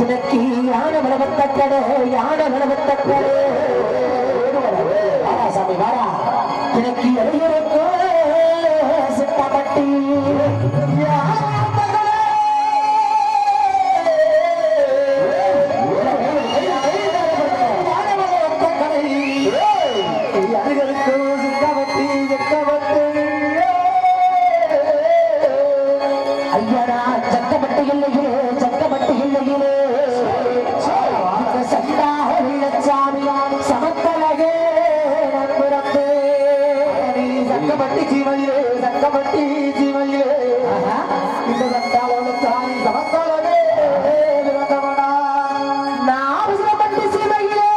எனக்கு யானை விளவத்தக்கடே யானை விளவத்தக்கடே வாடா சாமி வாடா எனக்கு எளியருக்கோ சித்தப்பட்டி ஐயடா சக்கப்பட்டு இல்லையே சக்கப்பட்டு இல்லையே இந்த சண்டாக உள்ளச்சாமி சமத்தலகே நண்பரம்பே சக்கமட்டி ஜீவையிலே சக்கமட்டி ஜீவையிலே இந்த சட்டாளோட சாமி சமத்தாலே விரதமடா நான் சிவப்பட்டு சீமையிலே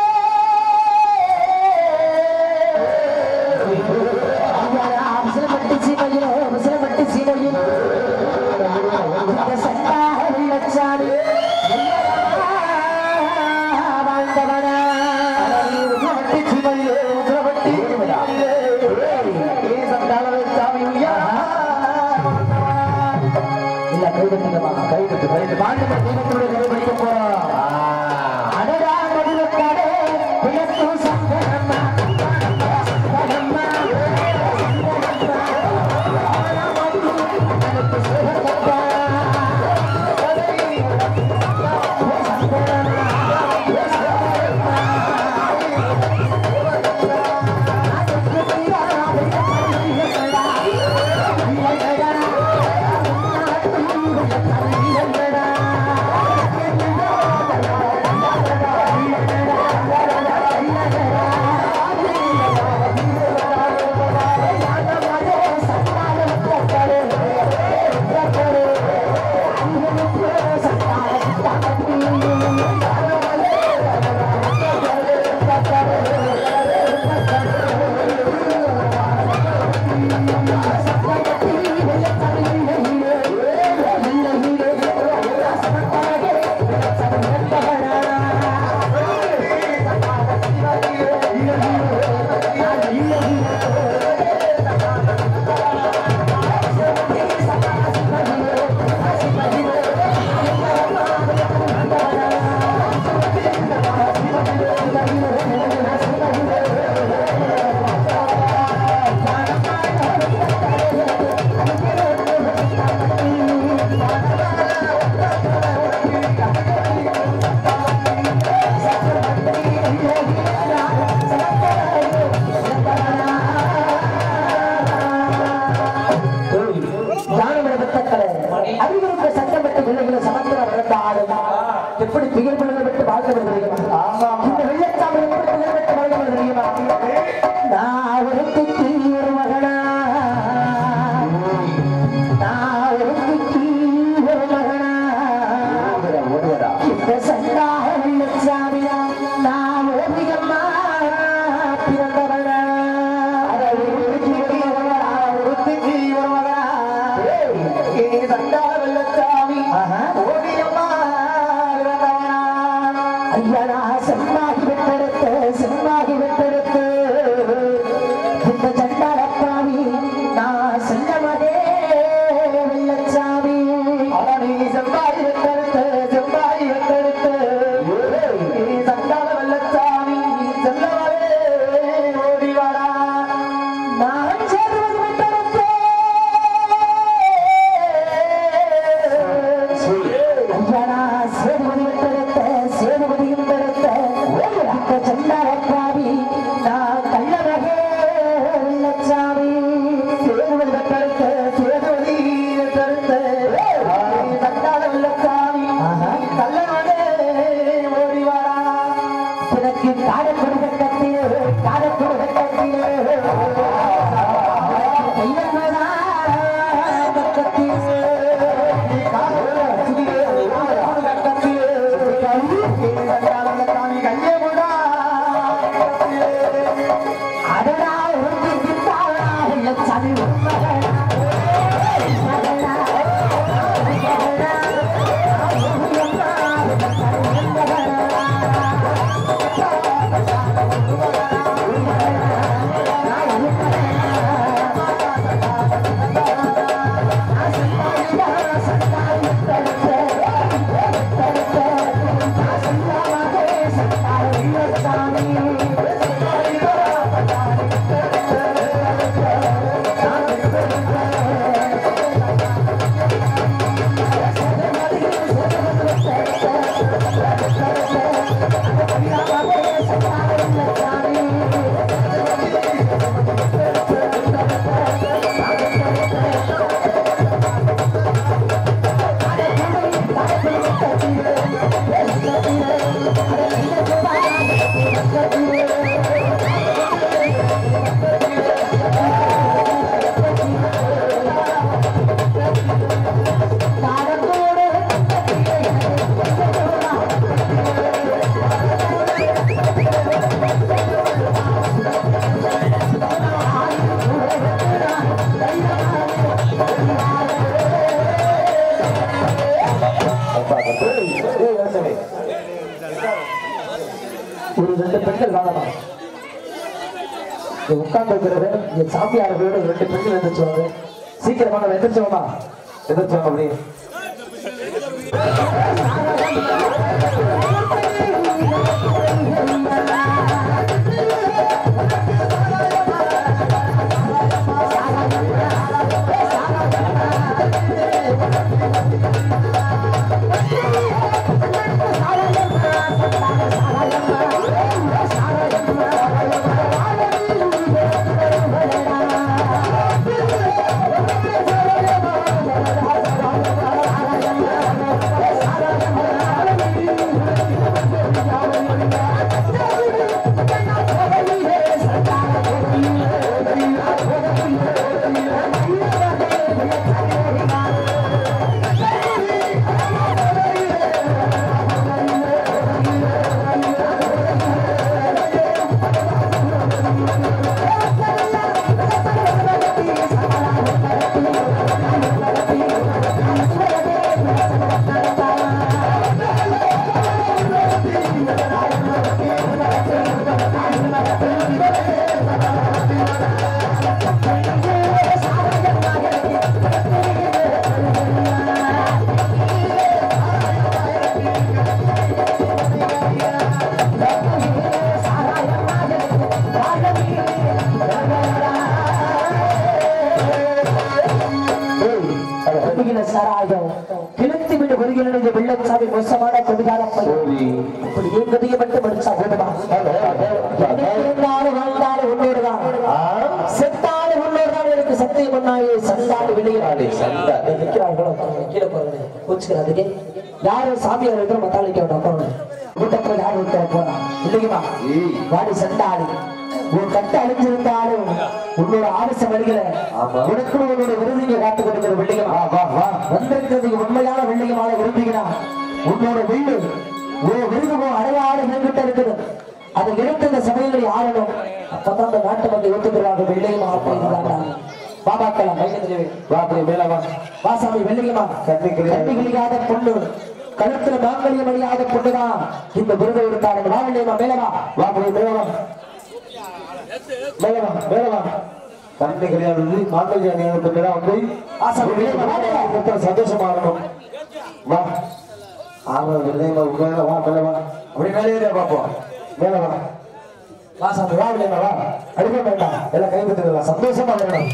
ஐயடா சிவப்பட்டு சீமையிலே சிவப்பட்டு சீமையிலே இந்த சண்டாக உள்ளச்சாமி வாழ்ந்தவனா உஜவட்டி ஜீவையிலே உஜவட்டி ஜீவையிலே ஏ சட்டாளோட சாமி உய்யா இல்ல கைதட்டுங்கம்மா கைவிட்டு கைவிட்டு பாண்டவர் தெய்வத்தினுடைய கதை படிக்க போறோம் அடடா மதுரக்காரே விளக்கு சங்கரம்மா சங்கரம்மா அறிவிருக்க சட்டப்பட்ட பிள்ளைகளை சமத்திர வளர்ந்த ஆடும் எப்படி பிகர் பிள்ளைகள் விட்டு வாழ்ந்தவர் தெரியுமா இந்த வெள்ளச்சாமி எப்படி பிகர் விட்டு வாழ்ந்தவர் தெரியுமா நான் ஒருத்தி ஒரு மகனா நான் ஒருத்தி ஒரு மகனா ஓடுவரா இந்த சண்டாக வெள்ளச்சாமி நான் ஓவியம்மா பிறந்தவனா ஐயனா செம்மாகி விட்டெடுத்து செம்மாகி விட்டெடுத்து இந்த சண்டாளப்பாவி நான் செல்லமதே வெள்ளச்சாமி நான் சேர்வது விட்டெடுத்து ஐயனா சேதுபதி விட்டெடுத்த சேதுபதியும் பெருத்த இந்த சண்டாளப்பாவி நான் கள்ளமகே வெள்ளச்சாமி சேதுபதி விட்டெடுத்த எனக்கு காடக்குடி கட்டத்திலே காடக்குடி கட்டத்திலே கையங்கடா பக்கத்திலே அடடா உருட்டி விட்டாளா வெள்ளச்சாமி மகனா மகனா மகனா சண்டாளி ஒரு ரெண்டு பெண்கள் வாங்கம்மா உட்கார்ந்து இருக்கிறது என் சாமியார்களோட ரெண்டு பெண்கள் எந்திரிச்சுவாங்க சீக்கிரமா நம்ம எந்திரிச்சோமா எந்திரிச்சோம் அப்படி கட்டுகிற சாராயம் கிழத்தி விட்டு வருகிற இந்த வெள்ளச்சாமி மோசமான கவிதாரம் அப்படி என் கதையை மட்டும் படிச்சா போதுமா இருந்தாலும் வாழ்ந்தாலும் உன்னோடுதான் செத்தாலும் உன்னோடுதான் எனக்கு சத்தியம் பண்ணாயே சந்தாடு வெளியிடாதே நிற்கிறார்களோ கீழே போறது கோச்சுக்கிறாதுக்கு யாரும் சாமியார் இருக்கிற மத்தாளிக்க வேண்டாம் போறோம் வீட்டப்புறம் யார் விட்டு போறான் இல்லையுமா வாடி சண்டாடி உன் கட்ட அழிஞ்சிருந்தாலும் உன்னோட ஆவேசம் வருகிற உனக்கு உன்னோட விருதிங்க காத்து கொடுக்கிற வெள்ளியமா வந்திருக்கிறது உண்மையான வெள்ளியமாக விரும்புகிறா உன்னோட வெள்ளு ஓ விருதுமோ அடையாள என்கிட்ட இருக்குது அதை நிறுத்த இந்த சபையில் ஆளணும் அப்பதான் அந்த நாட்டு மக்கள் ஒத்துக்கிறாங்க வெள்ளையமா ஆட்கள் பாபாக்கலாம் மையத்திலே வா அப்படி மேல வா வாசாமி வெள்ளியமா கண்ணி கிளி- கண்ணி கிளியாத பொண்ணு கழுத்துல மாங்கல்யம் அணியாத பொண்ணுதான் இந்த விருதை எடுத்தாங்க வா வெள்ளியமா மேலவா வா அப்படி மேல வா மேல வா மேல வா கண்ணி கிடையாது மாங்கல்ய அணியாத மேல வந்து ஆசாமி வெள்ளியமா வா மேல. மொத்தம் சந்தோஷமா இருக்கும் வா ஆமா வெள்ளையம்மா உட்கார வா மேல வா அப்படி மேலே ஏறியா பாப்போம் மேல வா வாசாமி வா வெள்ளியமா வா அடிக்க வேண்டாம் எல்லாம் கை பத்துக்கலாம் சந்தோஷமா இருக்கணும்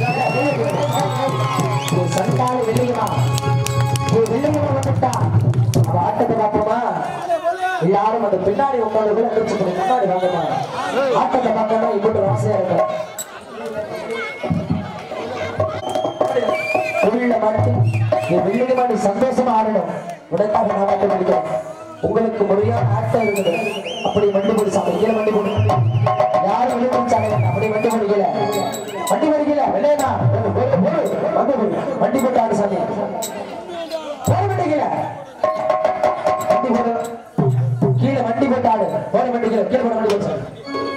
ஒரு சண்டாளி வெள்ளியமா ஒரு வெள்ளியமா வந்துட்டா அவ ஆட்டத்தை பார்ப்போமா எல்லாரும் அந்த பின்னாடி உட்கார்ந்து கூட அடிச்சு போய் முன்னாடி வாங்கம்மா ஆட்டத்தை பார்க்கணும் இப்படி ஆசையா இருக்கும் உள்ள மாட்டி என் வெள்ளியமா நீ சந்தோஷமா ஆடணும் உனக்காக நான் மட்டும் படிக்கிறேன் உங்களுக்கு முறையான ஆட்டம் இருக்குது அப்படி வண்டி போடு சாமி கீழே வண்டி போடு யாரும் விழுப்பிச்சாங்க அப்படி வண்டி முடிக்கல வண்டி முடிக்கல வெள்ளையனா வந்து போடு. வண்டி போட்டு ஆடு சாமி போட மாட்டேங்கல வண்டி போடு கீழே வண்டி போட்டு ஆடு போட மாட்டேங்கல கீழே போட வண்டி போட்டு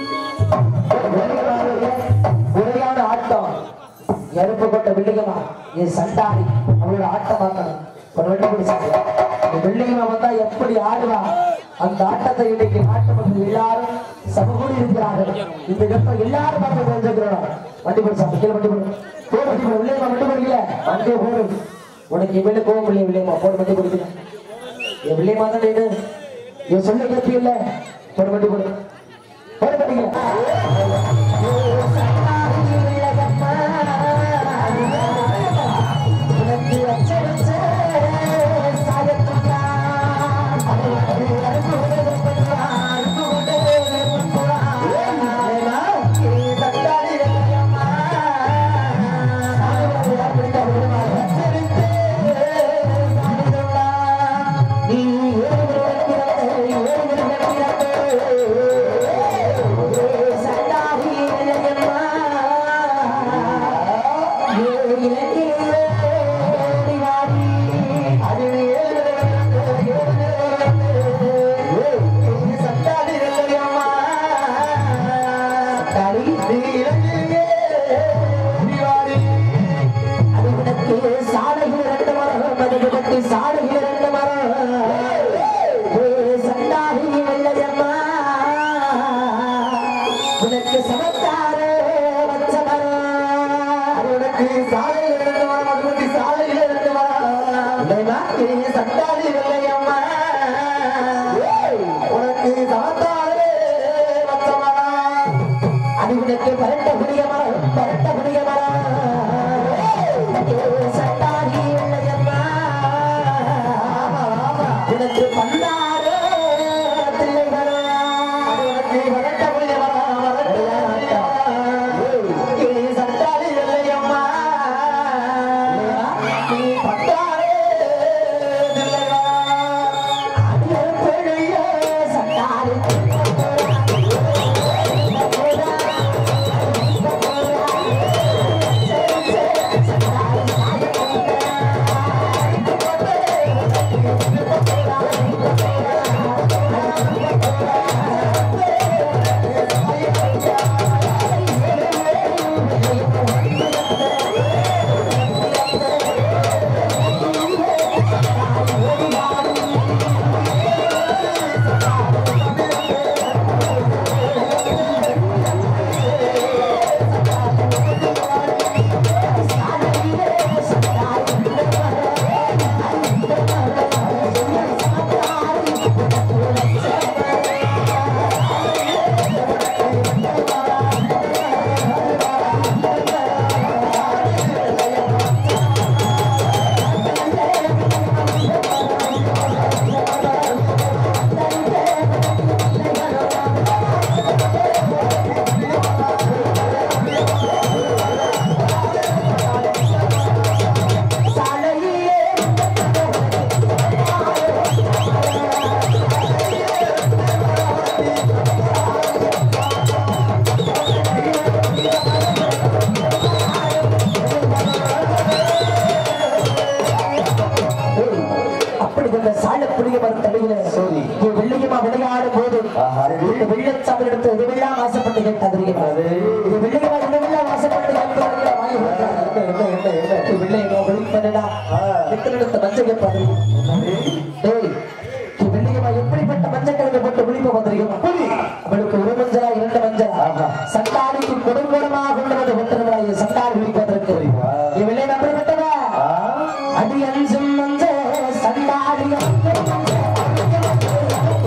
முறையான ஆட்டம் எருப்பு கொண்ட வெள்ளிகமா என் சண்டாடி அவளோட ஆட்டம் பார்க்கணும் ஒரு வெள்ளி பிடிச்சாங்க இந்த வெள்ளிகமா வந்தா எப்படி ஆடுவா அந்த ஆட்டத்தை இன்னைக்கு நாட்டு மக்கள் எல்லாரும் சமகூடி இருக்கிறார்கள் இந்த கட்டம் எல்லாரும் பார்த்து தெரிஞ்சுக்கிறோம் வண்டி பிடிச்சாங்க கீழே வண்டி போடு போ வண்டி போடு வெள்ளியம்மா வண்டி பிடிக்கல வண்டியை போடு உனக்கு இவளே போக முடியல வெள்ளியம்மா போடு வண்டி பிடிக்கல என் வெள்ளியம்மா தான் நீனு என் சொல்ல கேட்பி இல்ல போடு வண்டி போடு போடு வண்டிக்கல சாயத்துக்கா ஆஹா. இந்த வெள்ளச்சாமி எடுத்து எதுவெல்லாம் ஆசைப்பட்டு கேட்டா தெரியுமா அது. இது வெள்ளையமா எதுவெல்லாம் ஆசைப்பட்டு கேட்பதற்கு வாங்கி கொடுத்தாரு. என்ன என்ன என்ன இது வெள்ளை என்ன வெளி பண்ணடா ஆ. எத்தனை எடுத்த மஞ்சள் கேட்பாரு டேய் இது வெள்ளையமா எப்படிப்பட்ட மஞ்சள் கிழங்கு போட்டு விழிப்பு வந்திருக்கோம் அவளுக்கு ஒரு மஞ்சளா இரண்டு மஞ்சள் ஆமா. சண்டாடிக்கு கொடுங்கோடமாக கொண்டு வந்து கொண்டிருக்கிறாய் சண்டாடி விழிப்பதற்கு இது வெள்ளை அப்படிப்பட்டதா ஆ? அடி அஞ்சும் மஞ்சள் சண்டாடி அஞ்சும் மஞ்சள்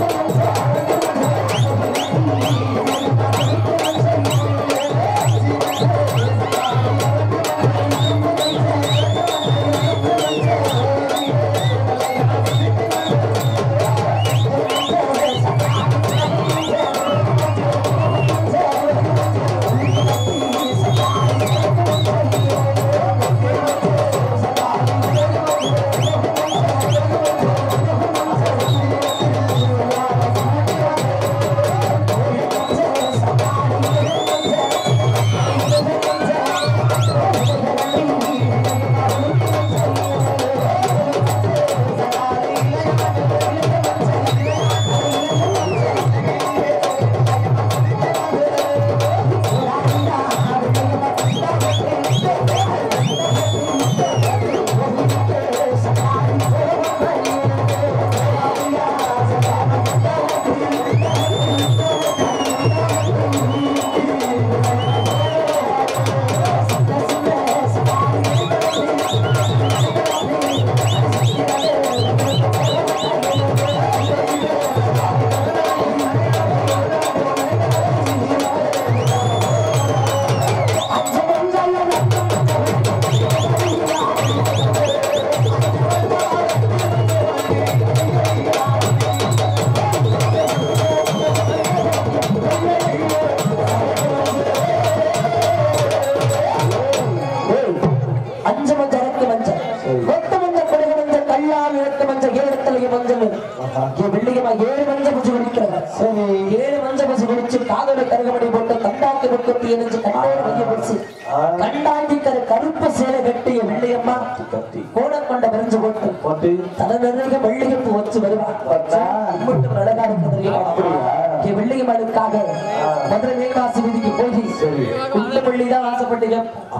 அஞ்சு மஞ்சள் ரெண்டு மஞ்சள் ஒத்த மஞ்சள் கொடுங்க மஞ்சள் கல்லால் எடுத்த மஞ்சள் ஏழத்துல மஞ்சள் இங்க வெள்ளியமா ஏழு மஞ்சள் பசி குடிக்கிறது சரி ஏழு மஞ்சள் பசி குடிச்சு காதோட கருகமடி போட்டு கண்டாக்கி முக்கத்தி எரிஞ்சு கண்டோட மைய பிடிச்சு கண்டாக்கி கரு கருப்பு சேலை கட்டிய வெள்ளியம்மா கத்தி கோட கொண்ட விரிஞ்சு போட்டு போட்டு தலை நிறைய வெள்ளியப்பு வச்சு வருவான் பார்த்தா? மட்டும் அழகா இருக்கிறது அப்படியா? இங்க வெள்ளியம்மனுக்காக மதுரை மேல்வாசி வீதிக்கு போய் சரி. உள்ள பள்ளி தான் ஆசைப்பட்டீங்க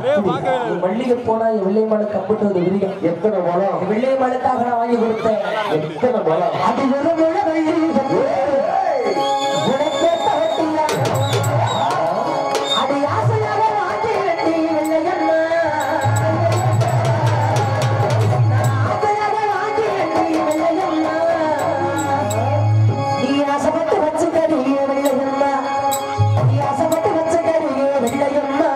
மல்லிகை போனா என் வெள்ளையம்மனுக்கு அப்பிட்டு ஒரு விரியம் எத்தனை பலம் என் வெள்ளையம்மனுக்காக நான் வாங்கி கொடுத்தேன் எத்தனை பலம் அது ஒரு முழு வெள்ளி உனக்கே தவட்டில்லை. அது ஆசையாக வாங்கி வெட்டி வெள்ளையம்மா. நான் ஆசையாக வாங்கி வெட்டி வெள்ளையம்மா. நீ ஆசைப்பட்டு வச்சுக்கடியே வெள்ளையம்மா. நீ ஆசைப்பட்டு வச்சுக்கடியே வெள்ளையம்மா.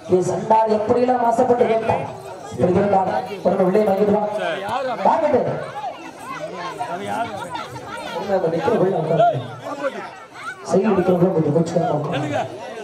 நீ சண்டால் எப்படியெல்லாம் ஆசைப்பட்டு கேட்டான் இப்படி இருந்தாங்க ஒரு உள்ளே வாங்கிடுவான் வாங்கிட்டு உண்மை, அந்த நிக்கிற உள்ள உட்கார்ந்து. சைடு நிக்கிறவங்க கொஞ்சம் கோச்சுக்கலாம்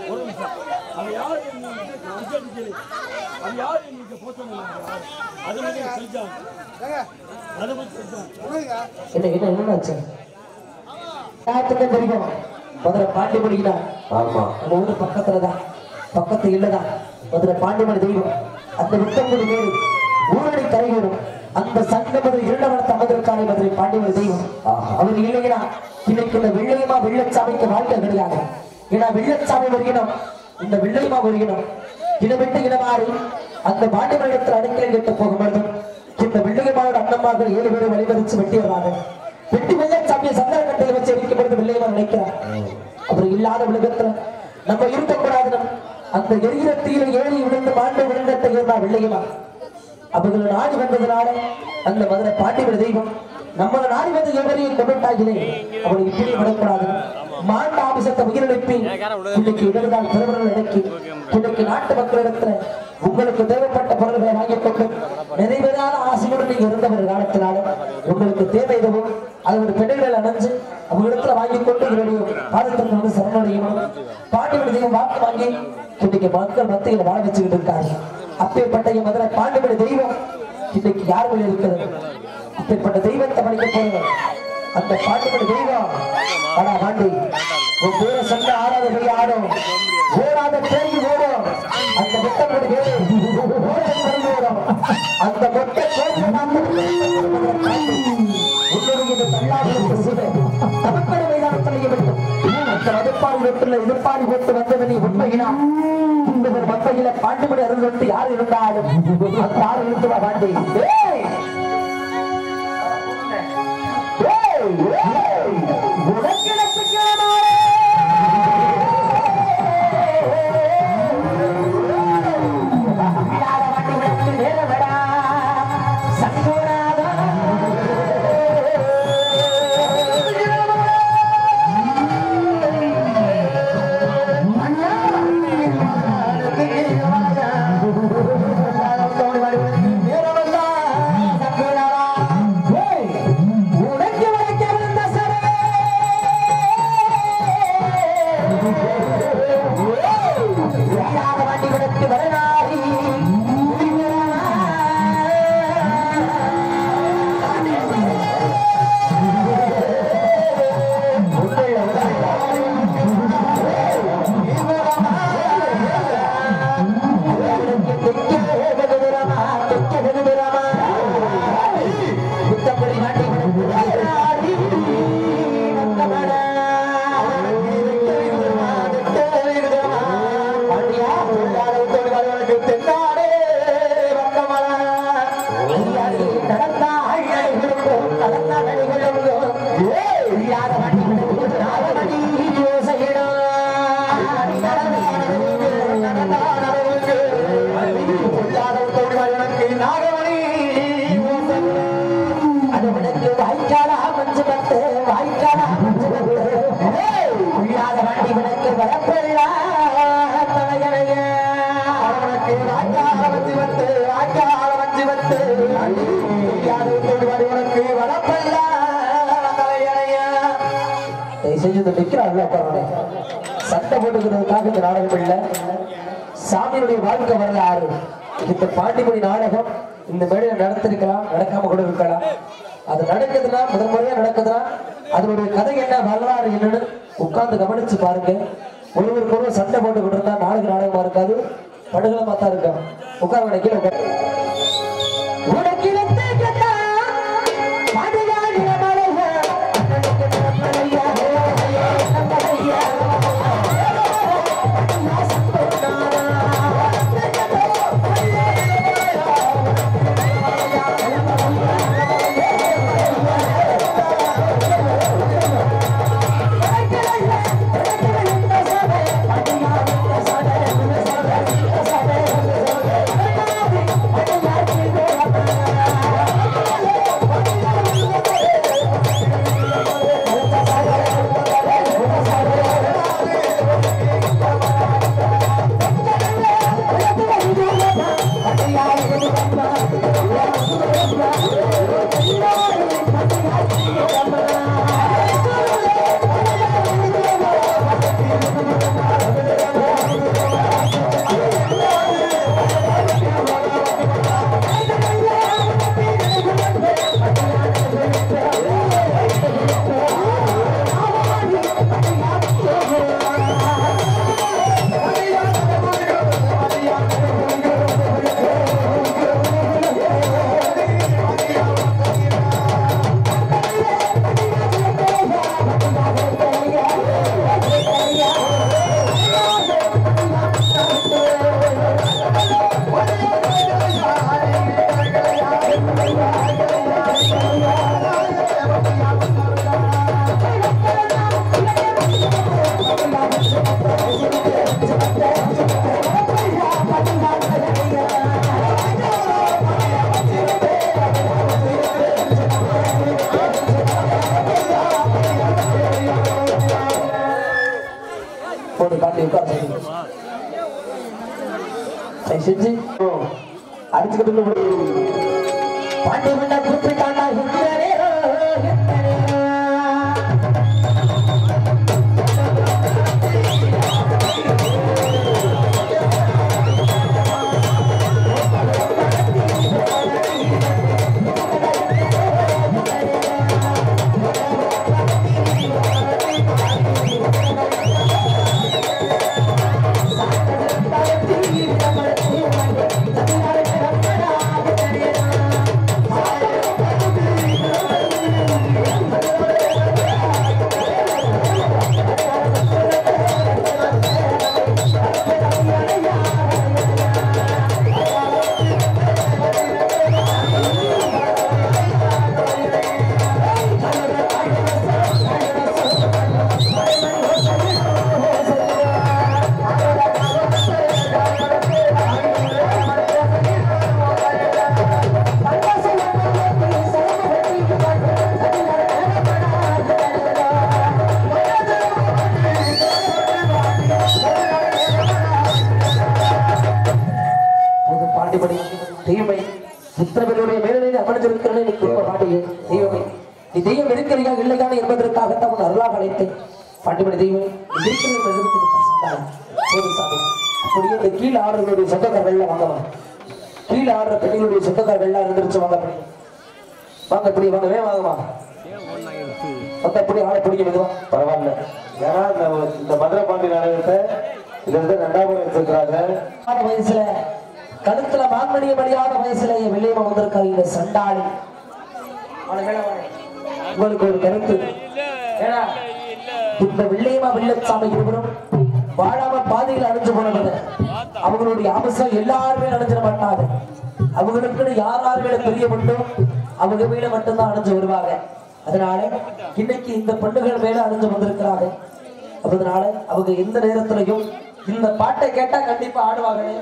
என்ன என்ன என்னன்னாச்சு யாத்துக்கும் தெரியும் மதுரை பாண்டிமணிக்குதான் ஆமா நம்ம ஊரு பக்கத்துல தான் பக்கத்து இல்லதான் மதுரை பாண்டிமணி தெய்வம் அந்த விட்டங்குடி மேடு ஊரடி கரையோடும் அந்த சங்க மதுரை இரண்டவரத்த மதுரைக்கான மதுரை பாண்டிமணி தெய்வம் ஆஹா. அவர் இல்லையா இன்னைக்கு இந்த வெள்ளையமா வெள்ளச்சாமிக்கு வாழ்க்கை கிடையாது ஏன்னா வெள்ளச்சாமி வருகிறோம் இந்த வெள்ளையமா வருகிறோம் இதை விட்டு இனமாறி அந்த பாண்டிமணியத்தில் அடுக்கலை கட்ட போகும்பொழுது இந்த வெள்ளையமாவோட அண்ணம்மார்கள் ஏழு பேரை வழிபறிச்சு வெட்டிடுறாங்க வெட்டி வெள்ளச்சாமியை சந்தன கட்டையில் வச்சு எரிக்கப்படுறது வெள்ளையமா நினைக்கிறார் அவர் இல்லாத உலகத்துல நம்ம இருக்கக்கூடாது அந்த எரிகிற தீர ஏழி விழுந்து மாண்டு விழுந்தத்தை இருந்தா வெள்ளையமா அவர்கள் நாடி வந்ததுனால அந்த மதுரை பாண்டியவர் தெய்வம் நம்மள நாடி வந்து எவரையும் கொண்டுட்டாங்களே அவளை இப்படி விடக்கூடாது மாண்ட ஆபசத்தை உயிரிழப்பி இன்னைக்கு இடர்தான் பிறவர்கள் இறக்கி இன்னைக்கு நாட்டு மக்களிடத்துல உங்களுக்கு தேவைப்பட்ட பொருள்களை வாங்கிக் கொண்டு நிறைவேறாத ஆசையுடன் நீங்க இருந்தவர் காலத்தினால உங்களுக்கு தேவை எதுவும் அது ஒரு பெண்களை அணைஞ்சு அவங்களிடத்துல வாங்கிக் கொண்டு இவருடைய பாதத்திற்கு வந்து சரணடையணும் பாண்டியவர் தெய்வம் வாக்கு வாங்கி இன்னைக்கு மக்கள் மத்தியில் வாழ வச்சுக்கிட்டு இருக்காங்க அப்பேற்பட்ட என் மதுரை பாண்டியவர் தெய்வம் இன்னைக்கு யார் மேல இருக்கிறது அப்பேற்பட்ட தெய்வத்தை படிக்க போறோம் அந்த பாண்டியவர் தெய்வம் ஆனா பாண்டி உன் பேரை சொன்ன ஆறாத கை ஆடும் ஓடாத தேங்கி ஓடும் அந்த முட்டப்படி வேறு ஓடும் அந்த மொட்டை கோட்டை உன்னுடைய தள்ளாவிற்கு சிறு தமக்கடை மைதானத்தில் வேண்டும் அந்த மதுப்பாடி வெட்டுல எதிர்ப்பாடி போட்டு வந்தது நீ உண்மையினா இந்த ஒரு மத்தையில பாண்டுபடி அருள் வந்து யார் இருந்தாலும் அந்த யார் இருக்குவா பாண்டி ஏய்! ஏய்! ஏய்! உனக்கு உனக்கு வரைக்க வந்த சரே யாராக வண்டி விடக்கு வரலாறி புத்தப்படி நாட்டி விடக்கு வரலாறி அதவனுக்கு வாய்க்காலா மஞ்சு பத்து வாய்க்காலா மஞ்சு பத்து உள்ளாத வண்டி வினக்கு வரப்பெல்லா தலையணைய அவனுக்கு வாய்க்கால மஞ்சு பத்து வாய்க்கால மஞ்சு பத்து உள்ளாத விட்டு வடி உனக்கு வரப்பெல்லா தலையணைய செஞ்சு நிற்கிறாள் பாருங்க சட்டை போட்டுக்கிறதுக்காக இந்த நாடகம் இல்லை சாமியுடைய வாழ்க்கை வரலாறு இந்த பாண்டிமணி நாடகம் இந்த மேடையில நடத்திருக்கலாம் நடக்காம கூட இருக்கலாம் அது நடக்குதுன்னா முதல் முறையா நடக்குதுன்னா அதனுடைய கதை என்ன வரலாறு என்னன்னு உட்கார்ந்து கவனிச்சு பாருங்க ஒருவருக்கு ஒருவர் சண்டை போட்டுக்கிட்டு இருந்தா நாடக நாடகமா இருக்காது படுகளமா தான் இருக்கும் உட்கார கீழே உட்கார் உனக்கிடத்தை கேட்டா பாடுகாடிய மலைய அண்ணனுக்கு நம்மளையா நம்மளையா Thank you. போட்டு காட்டி உட்கார சொல்லு. சரி செஞ்சு அடிச்சுக்கிட்டு பாண்டி மண்டா கூப்பிட்டாண்டா இந்த நேரம், இந்த நேரம். புது பாண்டிபடி தெய்வமை புத்திரவனுடைய மேலே அமர்ந்திருக்கிறேன் நீ குடும்ப பாண்டிய தெய்வமே நீ தெய்வம் இருக்கிறீயா இல்லையான என்பதற்காகத்தான் உன் அருளாக அழைத்தேன் பாண்டிபடி தெய்வமே நீ இருக்கிறது எழுபத்தி பர்சன்ட் போதும் சாமி அப்படியே இந்த கீழே ஆடுறவங்களுடைய சொந்தக்காரர்கள் வாங்கலாம் கீழே ஆடுற பெண்களுடைய சொந்தக்காரர்கள் எல்லாம் இருந்துருச்சு வாங்க அப்படி. வாங்க இப்படி வாங்க வே வாங்கம்மா வந்து அப்படி ஆளை பிடிக்க மெதுவா பரவாயில்ல ஏன்னா இந்த இந்த மதுரை பாண்டி நாடகத்தை இதுல இருந்து ரெண்டாவது முறை எடுத்திருக்கிறாங்க ஆன வயசுல கழுத்துல மாங்கனிய மடியாத வயசுல என் வெள்ளையமா வந்திருக்காங்க இந்த சண்டாளி அவனை மேல வாங்க. உங்களுக்கு ஒரு கருத்து ஏன்னா இந்த வெள்ளையமா வெள்ளச்சாமி இருவரும் வாழாம பாதையில் அழிஞ்சு போனவங்க அவங்களுடைய அம்சம் எல்லாருமே அழிஞ்சிட மாட்டாங்க அவங்களுக்குன்னு யார் யார் மேல பெரிய மட்டும் அவங்க மேல மட்டும்தான் அழிஞ்சு வருவாங்க அதனால இன்னைக்கு இந்த பெண்ணுகள் மேல அழிஞ்சு வந்திருக்கிறாங்க அதனால அவங்க எந்த நேரத்திலையும் இந்த பாட்டை கேட்டா கண்டிப்பா ஆடுவாங்களே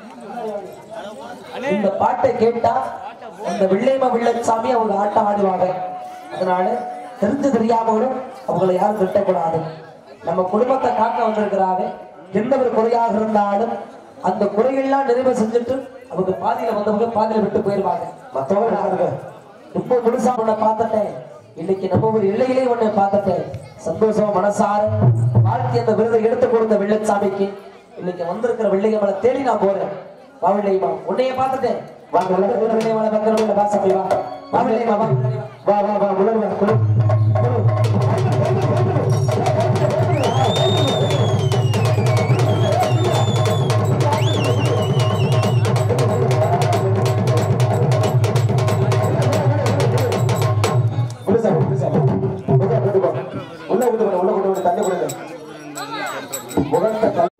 இந்த பாட்டை கேட்டா அந்த வெள்ளையம்மா வெள்ளச்சாமி அவங்க ஆட்டம் ஆடுவாங்க அதனால தெரிஞ்சு தெரியாமலும் அவங்கள யாரும் திட்டக்கூடாது நம்ம குடும்பத்தை காக்க வந்திருக்கிறாங்க எந்த ஒரு குறையாக இருந்தாலும் அந்த குறையெல்லாம் நிறைவு செஞ்சுட்டு அவங்க பாதியில வந்தவங்க பாதியில விட்டு போயிருவாங்க மற்றவங்க நாங்க இப்போ முழுசா உன்னை பார்த்துட்டேன் இன்னைக்கு நம்ம ஒரு எல்லையிலே உன்னை பார்த்துட்டேன் சந்தோஷமா மனசார வாழ்த்தி அந்த விருதை எடுத்து கொடுத்த வெள்ளச்சாமிக்கு இன்னைக்கு வந்திருக்கிற வெள்ளையம்மனை தேடி நான் போறேன் வா வெள்ளையம்மா உன்னைய பார்த்துட்டேன் வா வெள்ளையம்மனை பக்கத்துல பாசப்படி வா வா வெள்ளையம்மா வா வா வா வா உள்ள வா குழு உள்ள சார் உள்ள சார் உள்ள கூட்டு போ உள்ள கூட்டு போ உள்ள கூட்டு போ தண்ணி கொடுங்க முகத்தை